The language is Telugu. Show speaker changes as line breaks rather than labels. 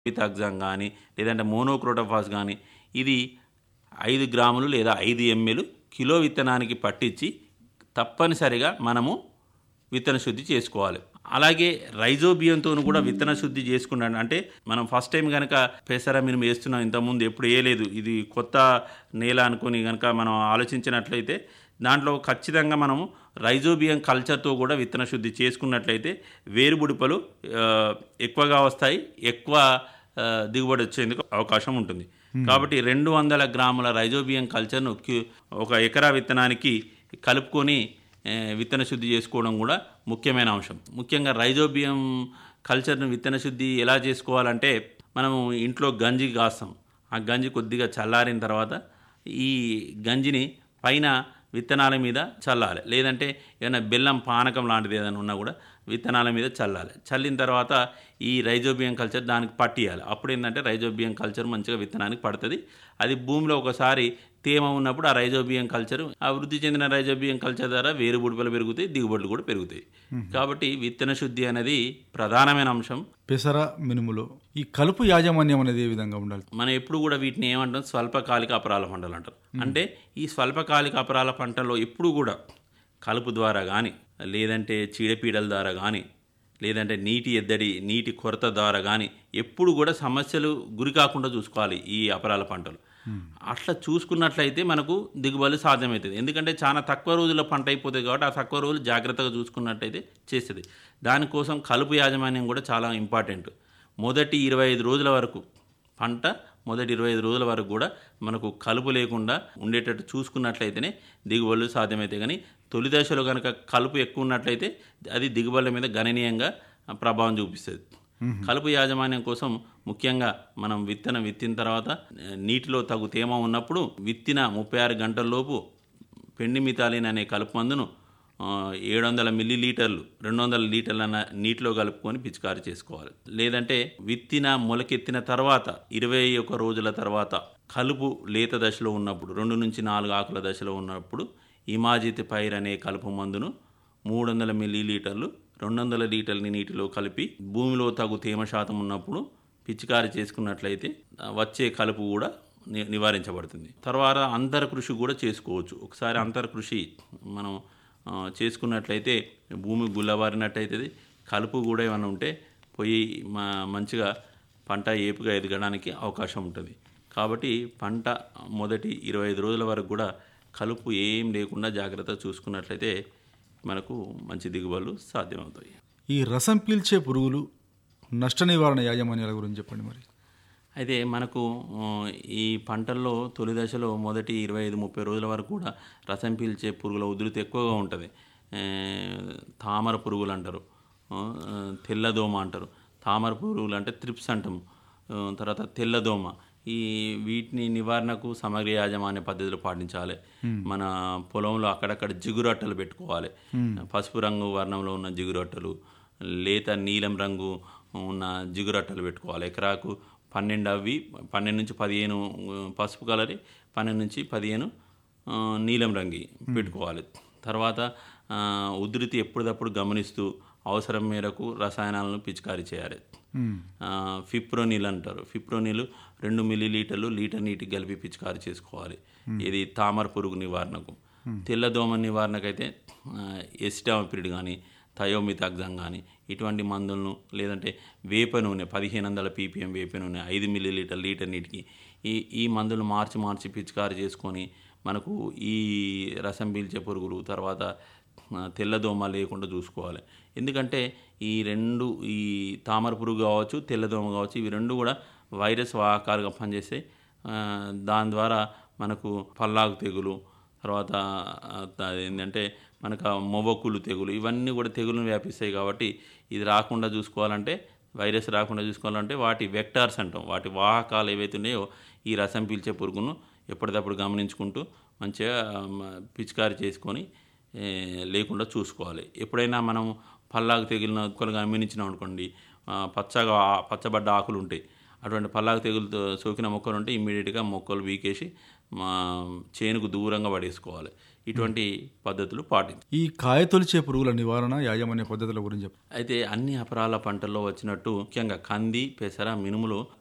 థయామితాగ్జామ్ కానీ లేదంటే మోనోక్రోటోఫాస్ కానీ ఇది ఐదు గ్రాములు లేదా ఐదు ఎంఎల్ కిలో విత్తనానికి పట్టించి తప్పనిసరిగా మనము విత్తన శుద్ధి చేసుకోవాలి అలాగే రైజోబియంతో కూడా విత్తన శుద్ధి చేసుకున్నాడు అంటే మనం ఫస్ట్ టైం కనుక పెసర మినుము వేస్తున్నాం ఇంతకుముందు ఎప్పుడు వేయలేదు ఇది కొత్త నేల అనుకుని కనుక మనం ఆలోచించినట్లయితే దాంట్లో ఖచ్చితంగా మనము రైజోబియం కల్చర్తో కూడా విత్తన శుద్ధి చేసుకున్నట్లయితే వేరుబుడిపలు ఆ, ఎక్కువగా వస్తాయి ఎక్కువ ఆ, దిగుబడి వచ్చేందుకు అవకాశం ఉంటుంది కాబట్టి రెండు వందల గ్రాముల రైజోబియం కల్చర్ను కి- ఒక ఎకరా విత్తనానికి కలుపుకొని ఏ, విత్తన శుద్ధి చేసుకోవడం కూడా ముఖ్యమైన అంశం ముఖ్యంగా రైజోబియం కల్చర్ను విత్తన శుద్ధి ఎలా చేసుకోవాలంటే మనము ఇంట్లో గంజి కాస్తాం ఆ గంజి కొద్దిగా చల్లారిన తర్వాత ఈ గంజిని పైన విత్తనాల మీద చల్లాలి లేదంటే ఏదైనా బెల్లం పానకం లాంటిది ఏదైనా ఉన్నా కూడా విత్తనాల మీద చల్లాలి చల్లిన తర్వాత ఈ రైజోబియం కల్చర్ దానికి పట్టియాలి అప్పుడు ఏంటంటే రైజోబియం కల్చర్ మంచిగా విత్తనానికి పడుతుంది అది భూమిలో ఒకసారి తేమ ఉన్నప్పుడు ఆ రైజోబియం కల్చర్ ఆ వృద్ధి చెందిన రైజోబియం కల్చర్ ద్వారా వేరు బుడిపలు పెరుగుతాయి దిగుబడులు కూడా పెరుగుతాయి కాబట్టి విత్తన శుద్ధి అనేది ప్రధానమైన అంశం
పెసర మినుములు ఈ కలుపు యాజమాన్యం అనేది ఏ విధంగా ఉండాలి
మనం ఎప్పుడు కూడా వీటిని ఏమంటాం స్వల్పకాలిక అపరాల పంటలు అంటారు అంటే ఈ స్వల్పకాలిక అపరాల పంటల్లో ఎప్పుడు కూడా కలుపు ద్వారా కానీ లేదంటే చీడపీడల ద్వారా కానీ లేదంటే నీటి ఎద్దడి నీటి కొరత ద్వారా కానీ ఎప్పుడు కూడా సమస్యలు గురి కాకుండా చూసుకోవాలి ఈ అపరాల పంటలు అట్లా చూసుకున్నట్లయితే మనకు దిగుబడి సాధ్యమవుతుంది ఎందుకంటే చాలా తక్కువ రోజుల్లో పంట అయిపోతుంది కాబట్టి ఆ తక్కువ రోజులు జాగ్రత్తగా చూసుకున్నట్టయితే చేస్తుంది దానికోసం కలుపు యాజమాన్యం కూడా చాలా ఇంపార్టెంట్ మొదటి ఇరవై ఐదు రోజుల వరకు పంట మొదటి ఇరవై ఐదు రోజుల వరకు కూడా మనకు కలుపు లేకుండా ఉండేటట్టు చూసుకున్నట్లయితేనే దిగుబడులు సాధ్యమవుతాయి కానీ తొలి దశలో కనుక కలుపు ఎక్కువ ఉన్నట్లయితే అది దిగుబడుల మీద గణనీయంగా ప్రభావం చూపిస్తుంది కలుపు యాజమాన్యం కోసం ముఖ్యంగా మనం విత్తనం విత్తిన తర్వాత ఆ, నీటిలో తగు తేమ ఉన్నప్పుడు విత్తిన ముప్పై ఆరు గంటల్లోపు పెండిమితాలిన్ అనే కలుపు మందును ఏడు వందల మిల్లీ లీటర్లు రెండు వందల లీటర్ల న- నీటిలో కలుపుకొని పిచికారి చేసుకోవాలి లేదంటే విత్తిన మొలకెత్తిన తర్వాత ఇరవై ఒక రోజుల తర్వాత కలుపు లేత దశలో ఉన్నప్పుడు రెండు నుంచి నాలుగు ఆకుల దశలో ఉన్నప్పుడు ఇమాజిత్ పైర్ అనే కలుపు మందును మూడు వందల మిల్లీ లీటర్లు రెండు వందల లీటర్ల నీటిలో కలిపి భూమిలో తగు తేమ శాతం ఉన్నప్పుడు పిచికారి చేసుకున్నట్లయితే ఆ, వచ్చే కలుపు కూడా ని- నివారించబడుతుంది తర్వాత అంతర కృషి కూడా చేసుకోవచ్చు ఒకసారి అంతర కృషి మనం ఆ, చేసుకున్నట్లయితే భూమి గుల్లబారినట్టయితుంది కలుపు కూడా ఏమైనా ఉంటే పోయి మా మంచిగా పంట ఏపుగా ఎదగడానికి అవకాశం ఉంటుంది కాబట్టి పంట మొదటి ఇరవై ఐదు రోజుల వరకు కూడా కలుపు ఏం లేకుండా జాగ్రత్త చూసుకున్నట్లయితే మనకు మంచి దిగుబడులు సాధ్యమవుతాయి
ఈ రసం పీల్చే పురుగులు నష్ట నివారణ యాజమాన్యాల గురించి చెప్పండి మరి
అయితే మనకు ఆ, ఈ పంటల్లో తొలి దశలో మొదటి ఇరవై ఐదు ముప్పై రోజుల వరకు కూడా రసం పీల్చే పురుగుల ఉధృతి ఎక్కువగా ఉంటుంది ఏ, తామర పురుగులు అంటారు ఆ, తెల్లదోమ అంటారు తామర పురుగులు అంటే త్రిప్స్ అంటాం ఆ, తర్వాత తెల్లదోమ ఈ వీటిని నివారణకు సమగ్ర యాజమాన్య పద్ధతులు పాటించాలి మన పొలంలో అక్కడక్కడ జిగురట్టలు పెట్టుకోవాలి పసుపు రంగు వర్ణంలో ఉన్న జిగురట్టలు లేత నీలం రంగు ఉన్న జిగురట్టలు పెట్టుకోవాలి ఎకరాకు పన్నెండు అవి పన్నెండు నుంచి పదిహేను ఆ, పసుపు కలరి పన్నెండు నుంచి పదిహేను ఆ, నీలం రంగి పెట్టుకోవాలి తర్వాత ఆ, ఉధృతి ఎప్పటికప్పుడు గమనిస్తూ అవసరం మేరకు రసాయనాలను పిచికారీ చేయాలి ఆ, ఫిప్రోనిల్ అంటారు ఫిప్రోనిల్ రెండు మిల్లీ లీటర్లు లీటర్ నీటికి కలిపి పిచికారీ చేసుకోవాలి ఇది తామర పురుగు నివారణకు తెల్లదోమ నివారణకైతే ఎసిటామిపిరిడ్ కానీ థయోమితాగ్జామ్ కానీ ఇటువంటి మందులను లేదంటే వేప నూనె పదిహేను వందల పీపీఎం వేప నూనె ఐదు మిల్లీ లీటర్ లీటర్ నీటికి ఈ ఈ మందులు మార్చి మార్చి పిచికారీ చేసుకొని మనకు ఈ రసం పీల్చే పురుగులు తర్వాత ఆ, తెల్లదోమ లేకుండా చూసుకోవాలి ఎందుకంటే ఈ రెండు ఈ తామర పురుగు కావచ్చు తెల్లదోమ కావచ్చు ఇవి రెండు కూడా వైరస్ వాహకాలుగా పనిచేస్తాయి ఆ, దాని ద్వారా మనకు పల్లాకు తెగులు తర్వాత ఆ, అది ఏంటంటే మనకు ఆ మొవ్వకులు తెగులు ఇవన్నీ కూడా తెగులను వ్యాపిస్తాయి కాబట్టి ఇది రాకుండా చూసుకోవాలంటే వైరస్ రాకుండా చూసుకోవాలంటే వాటి వెక్టార్స్ అంటాం వాటి వాహకాలు ఏవైతే ఉన్నాయో ఈ రసం పీల్చే పురుగును ఎప్పటికప్పుడు గమనించుకుంటూ మంచిగా మ, పిచికారి చేసుకొని ఏ, లేకుండా చూసుకోవాలి ఎప్పుడైనా మనం పల్లాకు తెగిలిన మొక్కలు గమనించినాం అనుకోండి ఆ, పచ్చగా ఆ- పచ్చబడ్డ ఆకులు ఉంటాయి అటువంటి పల్లాకు తెగులుతో సోకిన మొక్కలు ఉంటే ఇమ్మీడియట్గా మొక్కలు వీకేసి మా చేనుకు దూరంగా పడేసుకోవాలి ఇటువంటి పద్ధతులు పాటించాలి
ఈ కాయ తొలిచే పురుగుల నివారణ యాజమాన్య పద్ధతుల గురించి చెప్పండి
అయితే అన్ని అపరాల పంటల్లో వచ్చినట్టు ముఖ్యంగా కంది పెసర మినుములు